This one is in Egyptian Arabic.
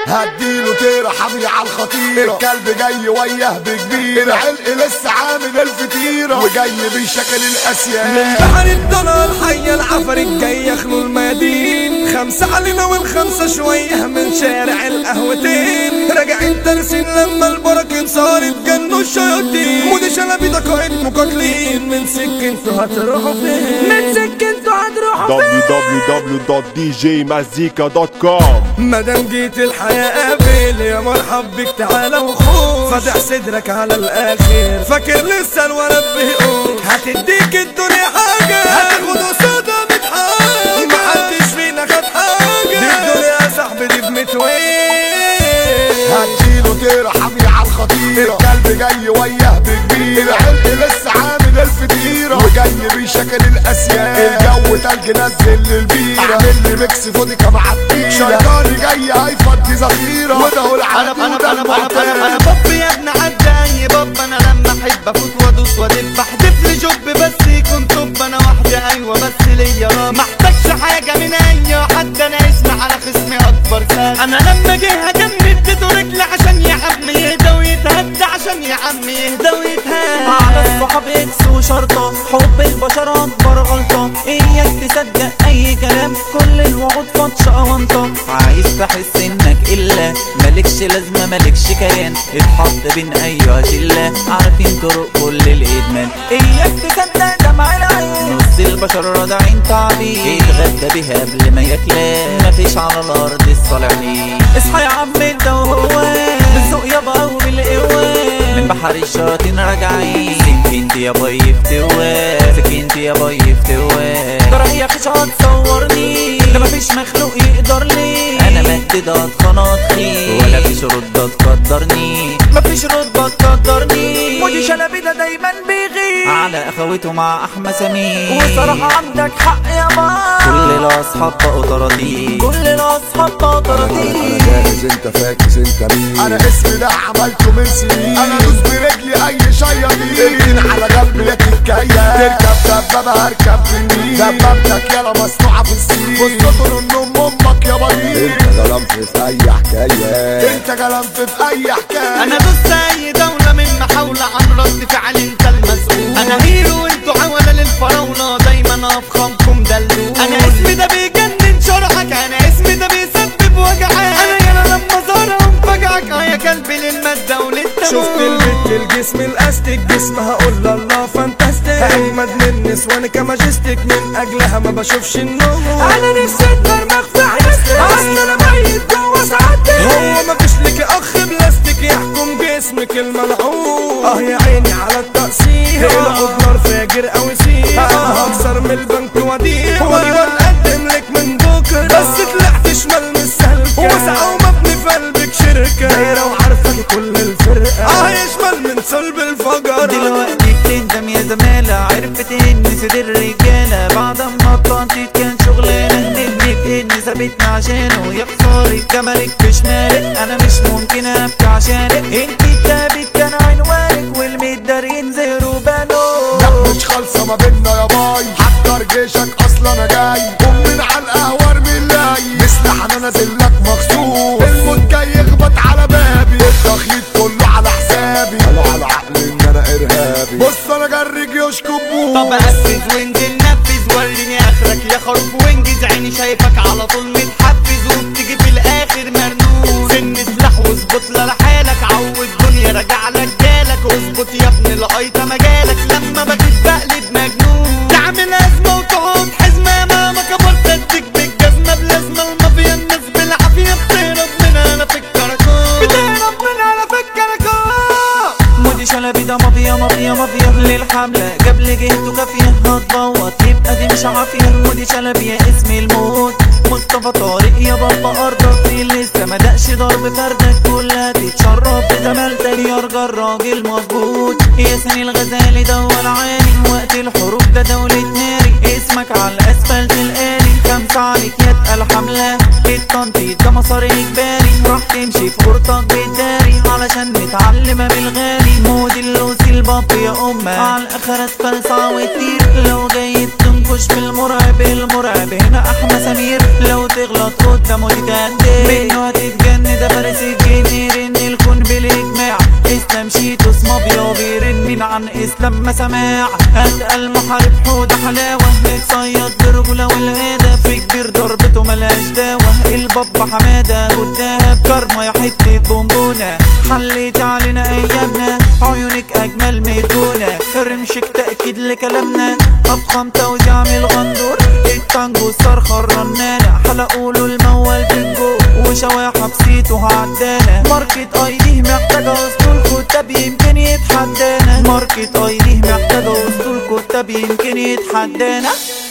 هديله تيرة حامي على الخطيرة الكلب جاي وياه بكبيرة العلق لسه عامل الفتيرة وجاي بيشكل الاسياد بحر الضنا الحية العفريت جاي يخلو المدين خمسة علينا والخمسة شوية من شارع القهوتين راجعين ترسين لما البركة صارت جنوا الشياطين مودي شلبي ده قائد مقاتلين من سكنتوا هتروحوا فين من سكنتوا هتروحوا www.djmazika.com مادام جيت الحياة قابل يا مرحب بك تعالى وخوف فاتح صدرك على الاخر فاكر لسه الولد بيقول هتديك الدنيا حاجة هتاخد قصادها ميت حاجة محدش فينا خد حاجة دي الدنيا يا صاحبي دي بمتوين هديله تيرة حامي على الخطيرة الكلب جاي وياه بكبيرة العلق لسه عامل الفتيرة وجاي بيشكل الاسياد الجو تلج نزل للبيرة اعمل لي ميكس فودكا مع التيرة شيطاني جاي هيفضي ذخيرة وده هو انا العالم انا وده انا انا انا انا المعتاد باب يا ابن عداي باب انا لما احب افوت وادوس وادب احدف لي جوب بس يكون توب انا وحدي ايوه بس ليا راب محتاجش حاجه من اي حد انا اسمي على خصمي اكبر ساد انا لما جه هجمد اديته رجل عشان يا عم يهدى ويتهدى عشان يا عم يهدى ويتهدى على الصحاب اكس وشرطة حب البشر اكبر غلطة اياك تصدق اي كلام كل الوعود فطشة وانطة عايز تحس انك الا مالكش لازمة مالكش كيان اتحط بين ايها شلة عارفين طرق كل الادمان اياك تصدق دمع العين نص البشر راضعين تعبين يتغدى بيها قبل ما ياكلها مفيش على الارض الصالحين اصحى يا عم انت وهو بالذوق يابا وبالقوة من بحر الشياطين راجعين سكنت يا باي فتوى سكنت يا باي فتوى ترى هي خش هتصورني ده مفيش مخلوق يقدر لي انا مهدد اتخنط خي ولا فيش ردة تقدرني مفيش ردة تقدرني مودي شلبي ده دايما بيغي على اخوته مع احمد سمير وصراحة عندك حق يا ما كل الاصحاب بقوا طراطيل كل الاصحاب بقوا طراطيل انا جاهز انت فاكس انت مين انا اسمي ده عملته من سنين انا دوس برجلي اي شياطين اركن على جنب يا تكاية تركب دبابة هركب في النيل دبابتك يلا مصنوعة في السين بصوا ان ام امك يا بطيء انت غلمت في اي حكاية انت غلمت في اي حكاية انا دوست اي دولة من محاولة عن رد فعل انت المسؤول انا هيرو وانتوا عولة للفراولة دايما افخمكم دلدول انا اسمي ده بيجنن شرحك انا اسمي ده بيسبب وجعك انا يالا لما زارهم فجعك اه يا كلبي للمادة وللتموت شفت البت الجسم الاستيك جسمها قول الله فانتاستيك اجمد من نسوان كماجستيك من اجلها ما بشوفش النور انا نفسي اتمرمغ في عيستك اصل انا ميت جوا سعادتك هو مفيش لك اخ بلاستيك يحكم جسمك الملعون اه يا عيني على التقصير العب نار فاجر او سير هكسر من البنك وديع ونقدم لك من بكره بس طلعت شمال من السلكه وسعه ومبني في قلبك شركه دايره وعارفه كل الفرقه اه يشمل من صلب الفجر دلوقتي بتندم يا زمالة عرفت ان سيد الرجالة بعد ما طلعت كان شغلانة ندمت ان سابتنا عشانه يا خسارة جمالك في شمالك انا مش ممكن ابكي عشانك انت كتابك كان عنوانك والمدارين زهروا بانوا لا مش خالصة ما بينا يا باي حضر جيشك اصلا انا جاي قوم من على القهوة ارمي اللاي مسلح انا نازل لك مخصوص الموت جاي يخبط على بابي التخيط كله على حسابي قالوا على عقلي ان انا ارهابي بص انا جري جيوش كبوس طب قفز وانزل نفذ وريني اخرك يا خروف وانجز عيني شايفك على طول متحفز وبتيجي في الاخر مرنون سن سلاح واظبط لا لحالك عود دنيا راجع لك جالك اظبط يا ابني لقيت مجالك لما بجيب بقلب مجنون تعمل ازمه وتقعد حزمه ماما كبرت اديك بالجزمه بلازمه المافيا الناس بالعافيه بتهرب من انا في الكراكون بتهرب من انا في الكراكون مودي شلبي ده مافيا مافيا مافيا للحملة قبل جهته كافية هتبوط يبقى دي مش عافية مودي شلبي يا اسم الموت مصطفى طارق يا بابا ارضك في لسه ما دقش ضرب فردك كلها تتشرب بزمالتك يرجى الراجل مظبوط ياسين الغزالي ده العالي وقت الحروب ده دولة ناري اسمك على الاسفلت الآلي خمسة عليك يتقل حملة التنطيط ده مسار اجباري راح تمشي في قرطك بالداري علشان نتعلم بالغالي مود اللوسي الباب يا امه على الاخرة فلسعة وتطير لو جاي تنكش بالمرعب المرعب هنا احمى سمير لو تغلط قدامه تتهدد منه هتتجنن حميدة فارس الجني رن الكون بالاجماع اسلام شيتوس مافيا بيرن مين عن اسلام ما سماع اتقل محارب حودة حلاوة اتصيد برجولة والهدف كبير ضربته ملهاش داوة البابا حمادة والدهب كرمة يا حتة بونبونة حليت علينا ايامنا عيونك اجمل ميدونة رمشك تأكيد لكلامنا افخم توزيع من الغندور التانجو الصرخة الرنانة حلقوله الموال بنجو وشواحة بسيته عدانة ماركت ايديه محتاجة اسطول كتاب يمكن يتحدانا ماركت ايديه محتاجة اسطول كتاب يمكن يتحدانا